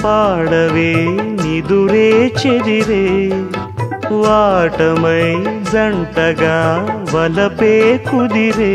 పాడవే నిదురే చెదిరే వాటమై జంటగా వలపే కుదిరే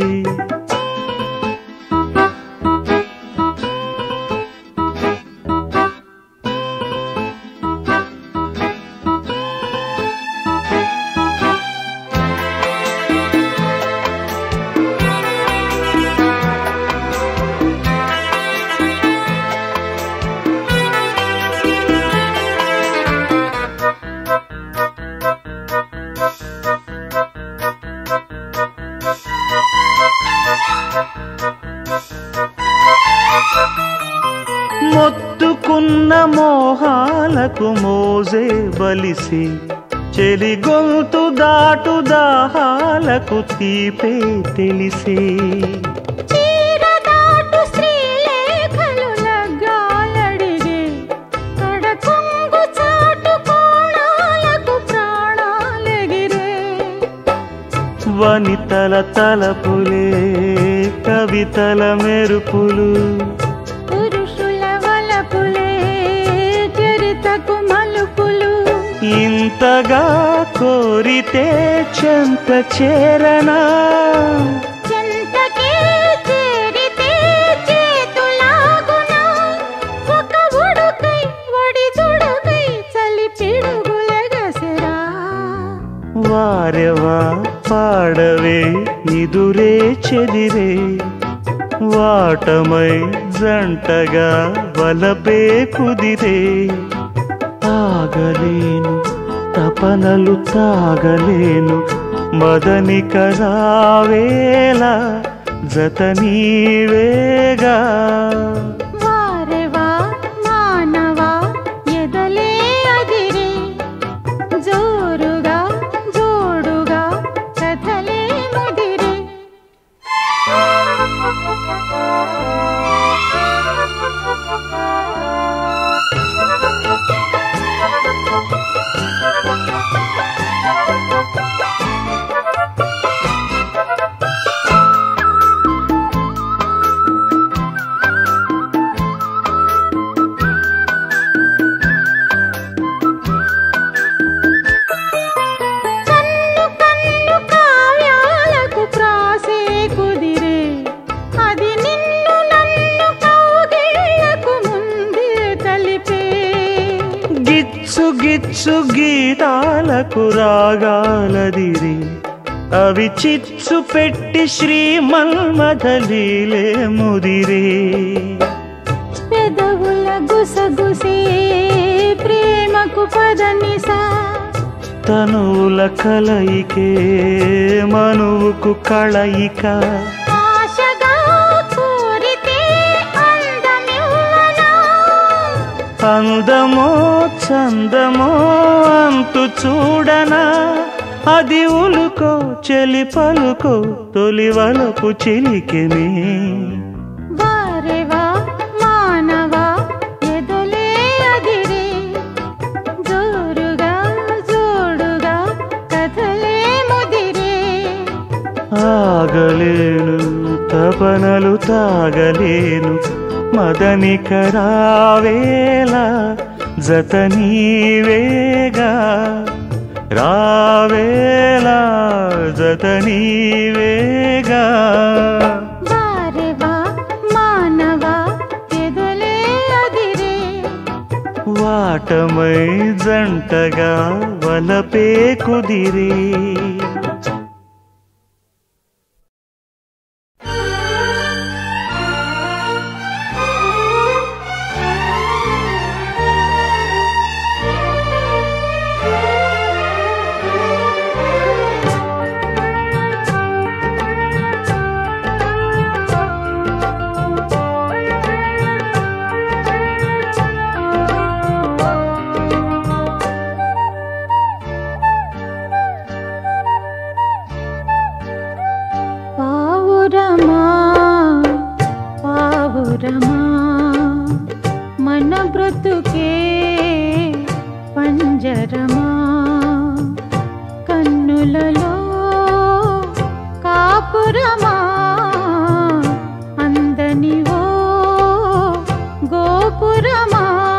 మొత్తుకున్న మోహాలకు మోజే బలిసి చెలి గొంతు దాటు దాహాలకు తీపే తెలిసే చీరదాటు శ్రీలేఖలు లగ్గాలడిగే కడకొంగు చాటు కోణాలకు ప్రాణాలెగిరే వనితల తలపులే కవితల మెరుపులు పురుషుల వలపులే చరితకు మలుపులు ఇంతగా కోరితే చెంత చేరనా చెంతకే చేరితే చేతులాగునా ఒక ఉడుకై ఒడిదుడుకై చలి పిడుగులెగసెరా వారెవా పాడవే నిదురే చెదిరే వాటమై జంటగా వలపే కుదిరే ఆగలేను తపనలు తాగలేను మదనిక రావేలా జత నీవేగా వారెవా మానవా ఎదలే అదిరే జోరుగా జోడుగా కథలే ముదిరే కన్ను కన్ను కావ్యాలకు ప్రాసే కుదిరే అది నిన్ను నన్ను కౌగిళ్లకు ముందే కలిపే గిచ్చు గిచ్చు గీతాలకు రాగాలదిరి అవి చిచ్చు పెట్టి శ్రీమన్మథలీలే ముదిరే పెదవుల గుసగుసే ప్రేమకు పదనిసా తనువుల కలయికే మనువుకు కళయిక ఆశగా కోరితే అందమివ్వనా అందమో చందమో అంతు చూడనా అది ఉలుకో చెలి పలుకో తొలి వలపు చిలికెనే వారెవా మానవా ఎదలే అదిరే జోరుగా జోడుగా కథలే ముదిరే ఆగలేను తపనలు తాగలేను మదనిక రావేలా జత నీవేగా రావేలా జత నీవేగా వారెవా మానవా ఎదలే అదిరే వాటమై జంటగా వలపే కుదిరే పావురమా పావురమా మన బ్రతుకే పంజరమా కన్నులలో కాపురమా అందని ఓ గోపురమా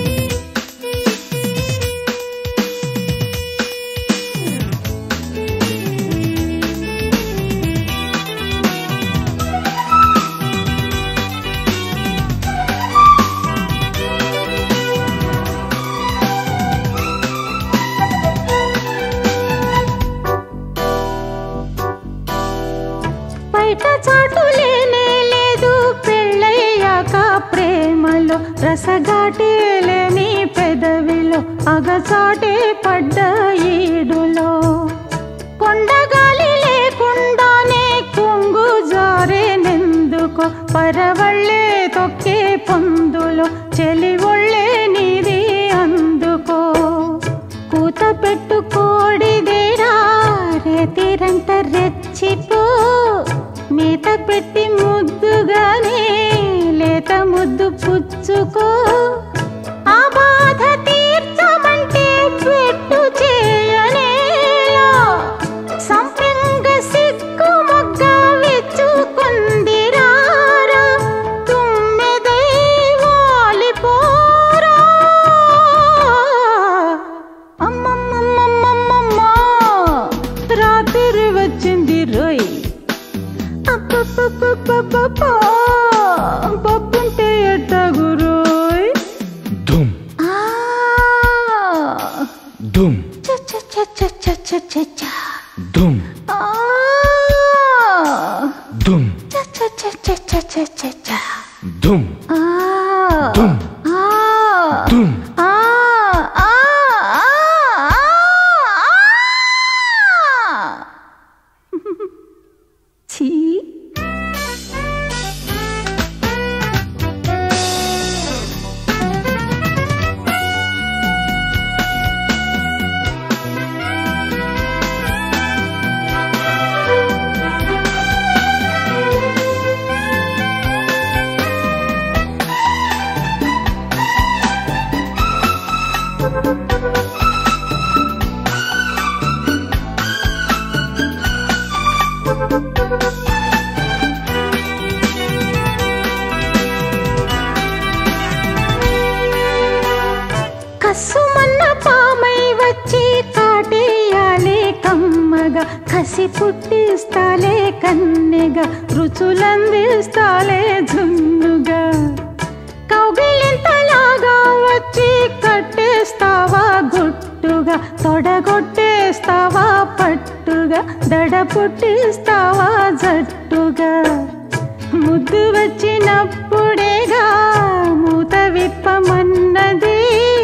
తేలే నీ పెదవిలో అగచాటే పడ్డ ఈడులో కొండగాలి లేకుండానే కొంగు జారేనెందుకో పరవళ్ళే తొక్కే పొందులో చెలి ఒళ్ళే నీది అందుకో కూత పెట్టు కోడిదేరా రేతిరంట రెచ్చిపో మేత పెట్టి ముద్దుగానే లేత ముద్దు పుచ్చుకో ఆ బాధ తీర్చమంటే పెట్టు చేయనేలా సంపెంగ సిగ్గు మొగ్గ విచ్చుకుందిరారా తుమ్మెదై వాలిపోరా అమ్మమ్మమ్మమ్మమ్మ రాత్రి వచ్చింది రోయ్ అప్పప్పప్పప్పప్ప పప్పుంటే ఎట్టగు రోయ్ ధుమ్ ఆ ధుమ్ చ చ చ చ చ చ చ చ ధుమ్ ఆ ధుమ్ చ చ చ చ చ చ చ చ ధుమ్ ఆ ధుమ్ ఆ ధుమ్ ఆ ఆ ఛీ కసుమన్న పామై వచ్చి కాటేయాలే కమ్మగా కసి పుట్టిస్తాలే కన్నెగా రుచులందిస్తాలే జున్నుగా కౌగిలింతలాగా వచ్చి కట్టేస్తావా గుట్టుగా తొడగొట్టేస్తావా పట్టుగా దడ పుట్టిస్తావా జట్టుగా ముద్దు వచ్చినప్పుడేగా మూత విప్పమన్నది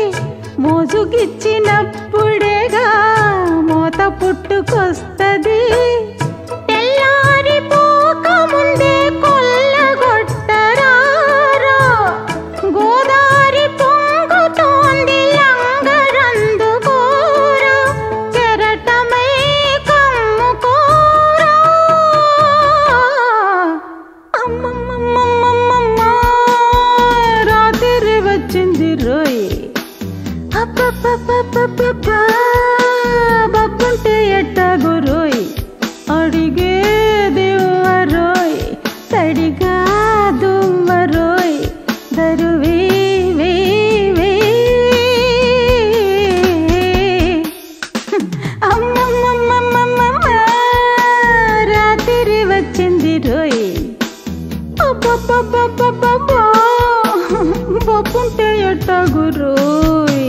మోజుగిచ్చినప్పుడేగా మోత పుట్టుకొస్తది తెల్లారిపోక ముందే కొల్లగొట్టరారా గోదారి పొంగుతోంది లంగరందుకోరా కెరటమై కమ్ముకోరా అమ్మమ్మమ్మమ్మమ్మ రాత్రి వచ్చింది రోయ్ అప్పప్పప్పప్పప్ప బబ్బుంటే ఎట్టగు రోయ్ అడిగే రోయ్ తడిగా దుమ్మ రోయ్ దరువే వే వే అమ్మమ్మమ్మమ్మమ్మ రాత్రి వచ్చింది రోయ్ అబ్బబ్బబ్బబ్బబ్బబ్బా. బొప్పుంటే ఎట్టగు రోయ్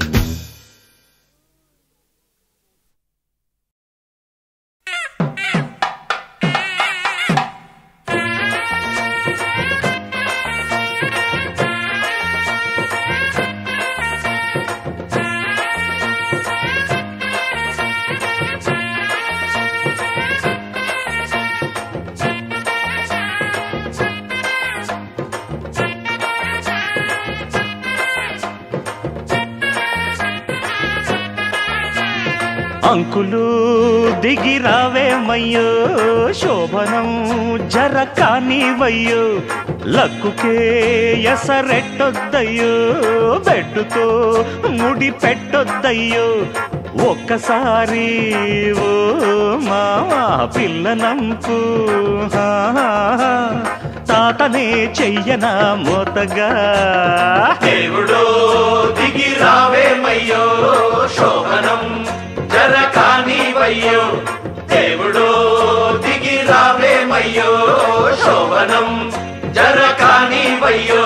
అంకులు దిగి రావేమయ్యో శోభనం జర కానివయ్యో లక్కుకే ఎసరెట్టొద్దయ్యో బెడ్డుతో ముడి పెట్టొద్దయ్యో ఒక్కసారి ఓ మావా పిల్లనంపు హా, హా, హా. తాతనే చెయ్యనా మోతగా దేవుడో దిగి రావేమయ్యో శోభనం జర కానివయ్యో దేవుడో దిగి రావేమయ్యో శోభనం జర కానివయ్యో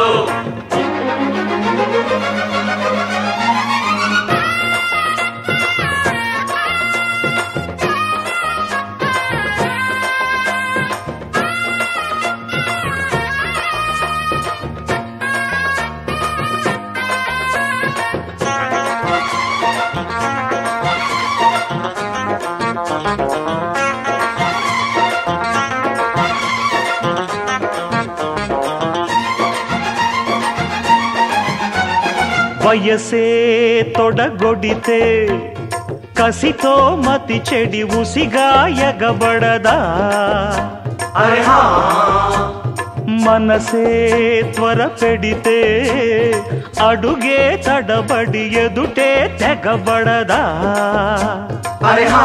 వయసే తొడగొడితే కసితో మతి చెడి ఉసిగా ఎగబడదా అరే హా మనసే త్వర పెడితే అడుగే తడబడి ఎదుటే తెగబడదా అరే హా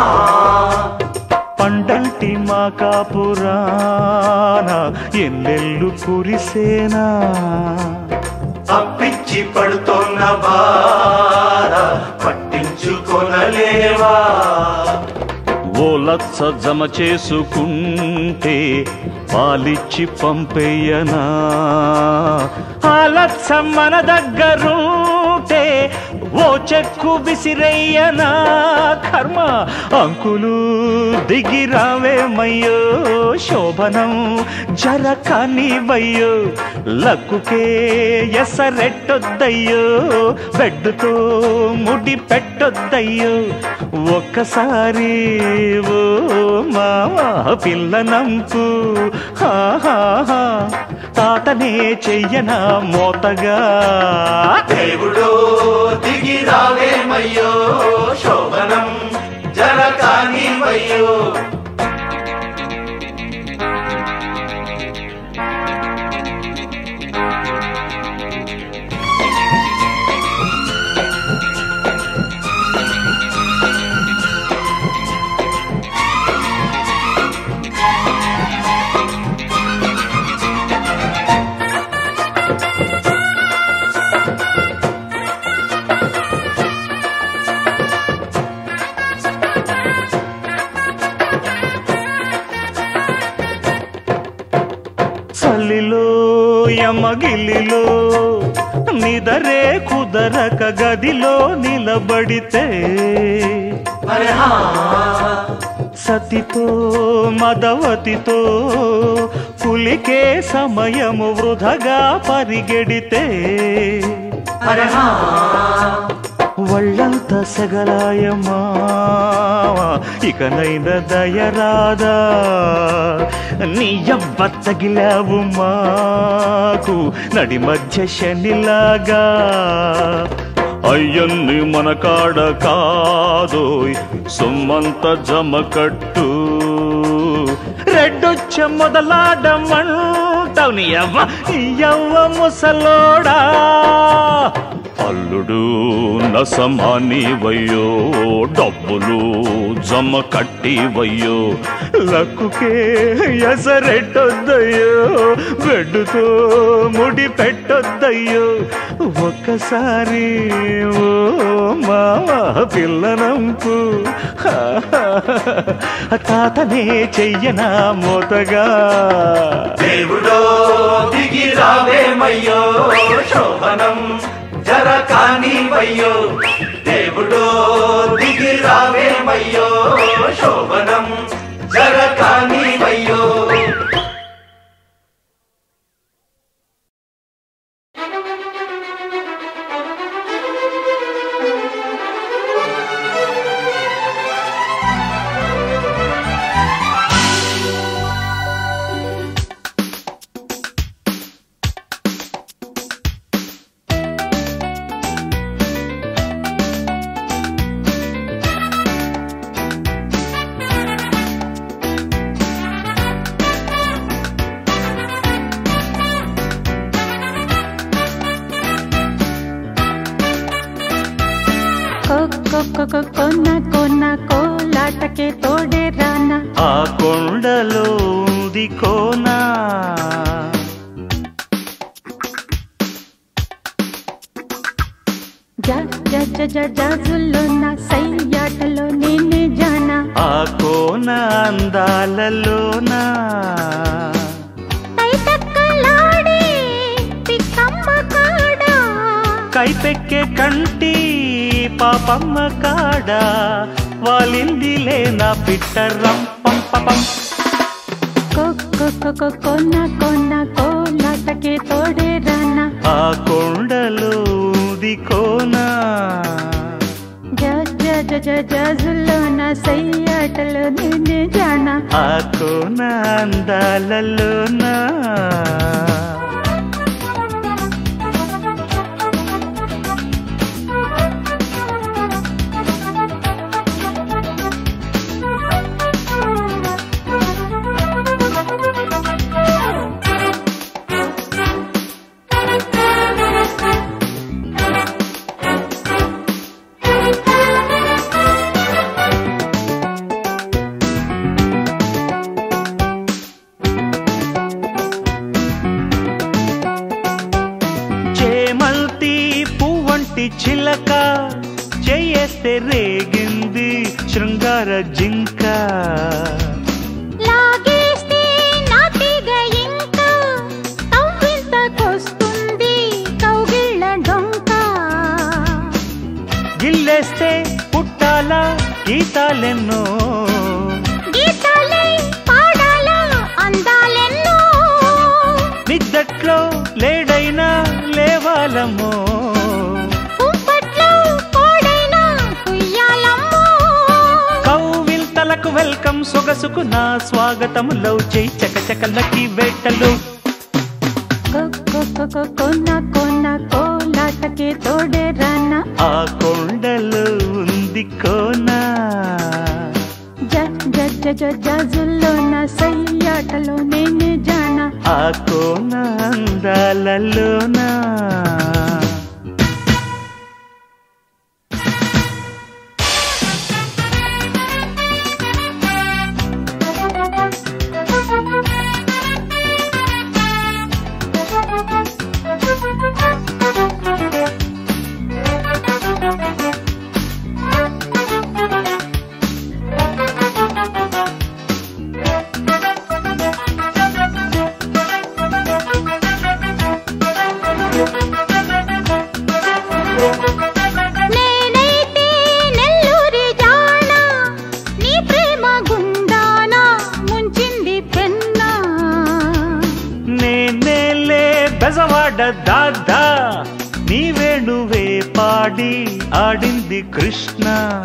పండంటి మా కాపురాన ఎన్నెల్లు కురిసేనా అప్పిచ్చి పడుతోన్న బాధ పట్టించుకొనలేవా ఓ లచ్చ జమ చేసుకుంటే పాలిచ్చి పంపేయనా ఆ లచ్చ మన దగ్గరుంటే ఓ చెక్కు విసిరయ్యనా కర్మ అంకులు దిగి రావేమయ్యో శోభనం జర కానివయ్యో లక్కుకే ఎసరెట్టొద్దయ్యో బెడ్డుతో ముడి పెట్టొద్దయ్యో ఒక్కసారి ఓ మావా పిల్లనంపు హాహాహా. తాతనే చెయ్యనా మోతగా దేవుడో దిగి రావేమయ్యో శోభనం జర కానివయ్యో చలిలో యమగిలిలో నిదరే కుదరక గదిలో నిలబడితే అరే హా సతితో మదవతితో పులికే సమయము వృధగా పరిగెడితే అరే హా ఒళ్ళంత సగలాయమా ఇకనైన దయరాదా నీ అవ్వ తగిలావు మాకు నడి మధ్య శనిలాగా అయ్యన్ని మన కాడ కాదోయ్ సొమ్మంత జమకట్టు రెడ్డొచ్చ మొదలాడమంటావు నీ అవ్వ నీ అవ్వ ముసలోడా అల్లుడు నసమాని వయ్యో డబ్బులు జమ కట్టి వయ్యో లక్కుకే ఎసరెట్టొద్దయ్యో బెడ్డుతో ముడి పెట్టొద్దయ్యో ఒక్కసారి ఓ మావా పిల్లనంపు తాతనే చెయ్యనా మోతగా దేవుడో దిగి రావేమయ్యో శోభనం జర కానివయ్యో దేవుడో దిగి రావేమయ్యో శోభనం జర కానివయ్యో కొన్న కొన్న కోలాటకే తోడే రానా ఆ కొండలో ఉంది కోనా జ జ జ జ జాజుల్లో నా సయ్యాటలో నేనే జానా ఆ కోన అందాలలోనా తైతక్కలాడే పిక్కమ్మ కాడా కైపెక్కే కంటి పాపమ్మ కాడ వాలిందిలే నా పిట్టరం పంపపం కొక్క కొన్న కొన్న కోలాటకే తోడే రానా ఆ కొండలో ఉంది కోనా జ జ జ జ జాజుల్లో నా సయ్యాటలో నేనే జానా ఆ కోన అందాలలోనా లంక చేయేస్తే రేగింది శృంగార జింక లాగేస్తే నాటిగ ఇంకా తవ్వింతకొస్తుంది కౌగిళ్ళ డొంక గిల్లేస్తే పుట్టాల గీతాలెన్నో గీతాలే పాడాల అందాలెన్నో నిద్దట్లో లేడైనా లేవాలమ్మో కుంపట్లో కోడైనా కుయ్యాలమ్మో కౌవిల్తలకు వెల్కమ్ సొగసుకు నా స్వాగతం లవ్ చేయి చకచకలకి వేటలు కొన్న కొన్న కోలాటకే తోడే రాన ఆ కొండలు ఉంది కోనా జ జ జ జ జాజుల్లో నా సయ్యాటలో నేనే జాన ఆ కోన అందాలలోనా నేనైతే నెల్లూరి జాన నీ ప్రేమ గుండాన ముంచింది పెన్న నేనేలే బెజవాడ దాదా నీ వేణువే పాడి ఆడింది కృష్ణ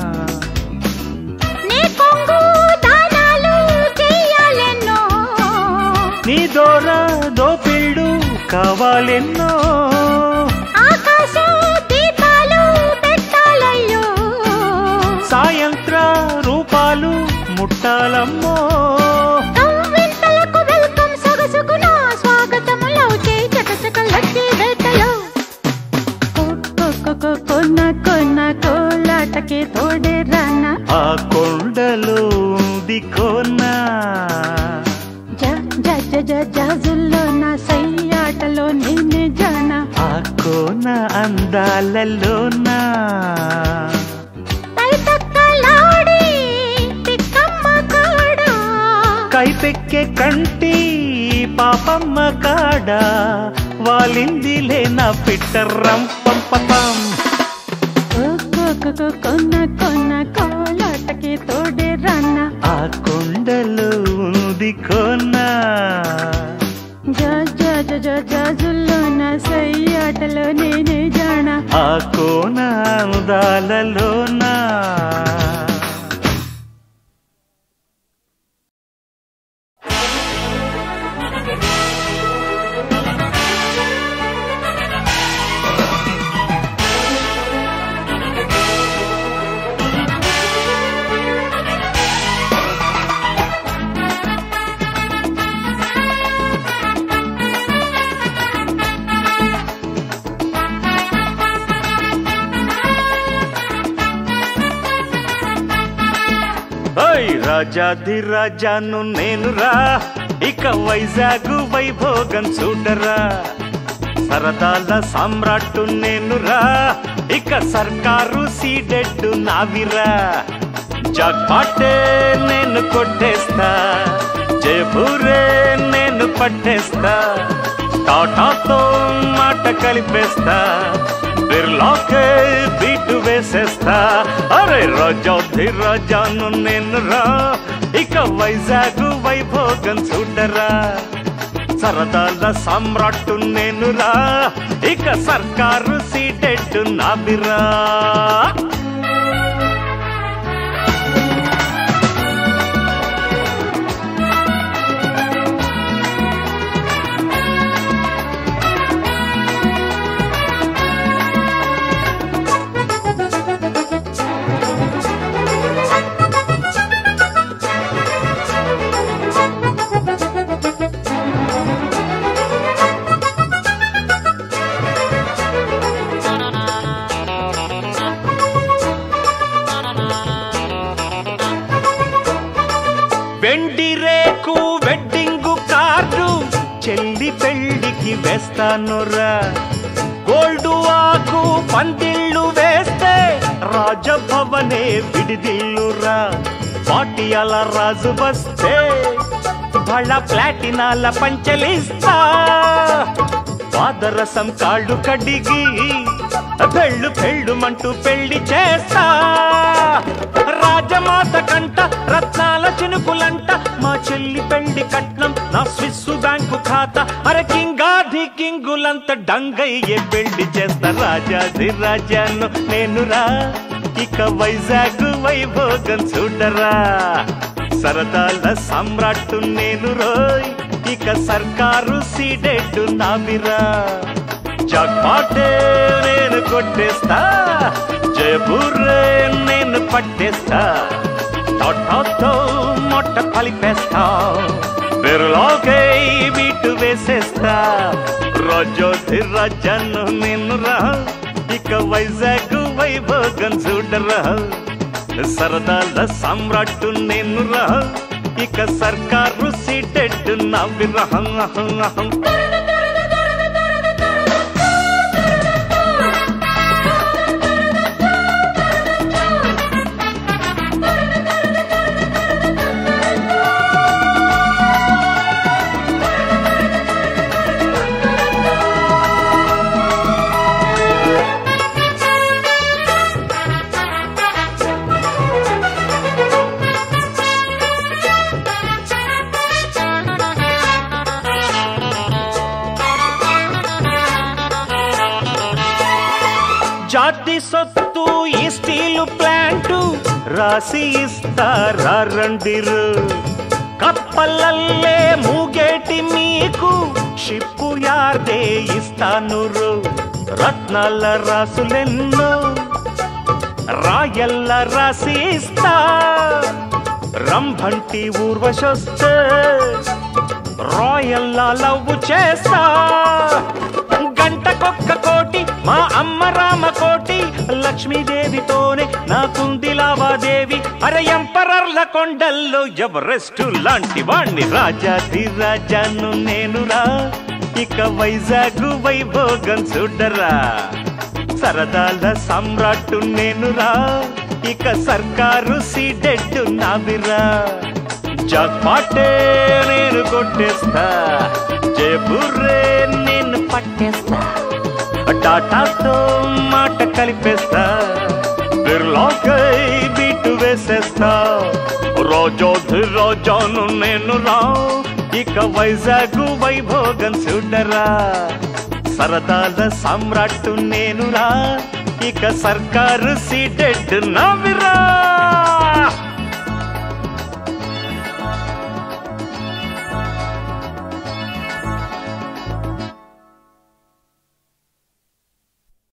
నీ కొంగు దానాలు చెయ్యాలెన్నో నీ దోర దోపిళ్ళు కావాలెన్నో ఆకాశ దీపాలు పెట్టాలయ్యో సాయంత్ర రూపాలు ముట్టాలమ్మో కవ్వింతలకు వెల్కమ్ సొగసుకు నా స్వాగతములో చేయి చకచకలొచ్చి వేటలో కొన్న కొన్న కోలాటకే తోడే రాన ఆ కొండలో ఉంది కోనా జ జ జ జ జాజుల్లో నా సయ్యాటలో నేనే జాన ఆ కోన అందాలలోనా తై తక్కలాడి తిక్కమ్మ కాడా కైపెక్కే కంటి పాపమ్మ కాడ వాలిందిలే నా పిట్టర్రం పంపపం కొన్న కొన్న కోలాటకి తోడే రాన ఆ కొండలో ఉంది కోనా జ జ జ జ జాజుల్లో నా సయ్యాటలో నేనే జాన ఆ కోన అందాలలోనా ఓయ్ రాజాది రాజాను నేనురా ఇక వైజాగ్ వైభోగం చూడరా సరదాల సామ్రాట్టు నేనురా ఇక సర్కారు సీడెడ్డు నావిరా జాక్పాటే నేను కొట్టేస్తా జయపూరే నేను పట్టేస్తా టాటాతో మాట కలిపేస్తా బిర్లాకే బీటు వేసేస్తా అరే రాజాధి రాజాను నేను రా ఇక వైజాగ్ వైభోగం చూడరా సరదాల సామ్రాట్టు నేను రా ఇక సర్కారు సీటెట్టు నాబిరా వెండి రేకు వెడ్డింగు కార్డు చెల్లి పెళ్లికి వేస్తానురా గోల్డ్ ఆకు పందిళ్ళు వేస్తా రాజభవనే విడిదిల్లురా పాటియాల రాజు వస్తే బళ్ళ ప్లాటినాల పంచలిస్తా పాదరసం కాళ్ళు కడిగి పెళ్ళు పెళ్ళుమంటూ పెళ్లి చేస్తా రాజమాత కంట రత్నాల చినుకులంట మా చెల్లి పెళ్లి కట్నం నా స్విస్సు బ్యాంకు ఖాతా అరే కింగాధి కింగులంత డంగయ్యే పెళ్లి చేస్తా రాజాది రాజాను నేనురా ఇక వైజాగ్ వైభోగం చూడరా సరదాల సమ్రాట్టు నేను రోయ్ ఇక సర్కారు సీడెడ్డు నావిరా జాక్పాటే నేను కొట్టేస్తా జయపూర్ నేను పట్టేస్తా టాటాతో మొట్ట కలిపేస్తా బెరులోకే బీటు వేసేస్తా రోజోధి రాజాను నేను రా ఇక వైజాగ్ వైభోగం చూడరా సరదాల సమ్రాట్టు నేను రా ఇక సర్కారు సీటెడ్ నవ్విరహం అహం అహం జాతి సొత్తు ఈ స్టీలు ప్లాంటు రాసి ఇస్తారా రండిరు కప్పలల్లే మూగేటి మీకు షిప్పు యార్దే ఇస్తాను రత్నాల రాసులెన్నో రాయల్ల రాసి ఇస్తా రంభంటి ఊర్వశొస్తే రాయల్లా లవ్వు చేస్తా గంటకొక్క కోటి మా అమ్మ రామ కోటి లక్ష్మీదేవితోనే నాకుంది లావాదేవి అరే ఎంపరర్ల కొండల్లో ఎవరెస్టు లాంటి వాణ్ణి రాజాది రాజాను నేనురా ఇక వైజాగ్ వైభోగం చూడరా సరదాల సమ్రాట్టు నేనురా ఇక సర్కారు సీడెడ్డు నావిరా జాక్పాటే నేను కొట్టేస్తా జయపూర్రే నేను పట్టేస్తా టాటాతో మాట కలిపేస్తా బిర్లాకై బీటు వేసేస్తా రోజోధి రోజాను నేను రా ఇక వైజాగ్ వైభోగం చూడరా సరదాల సమ్రాట్టు నేనురా ఇక సర్కారు సీడెడ్ నవిరా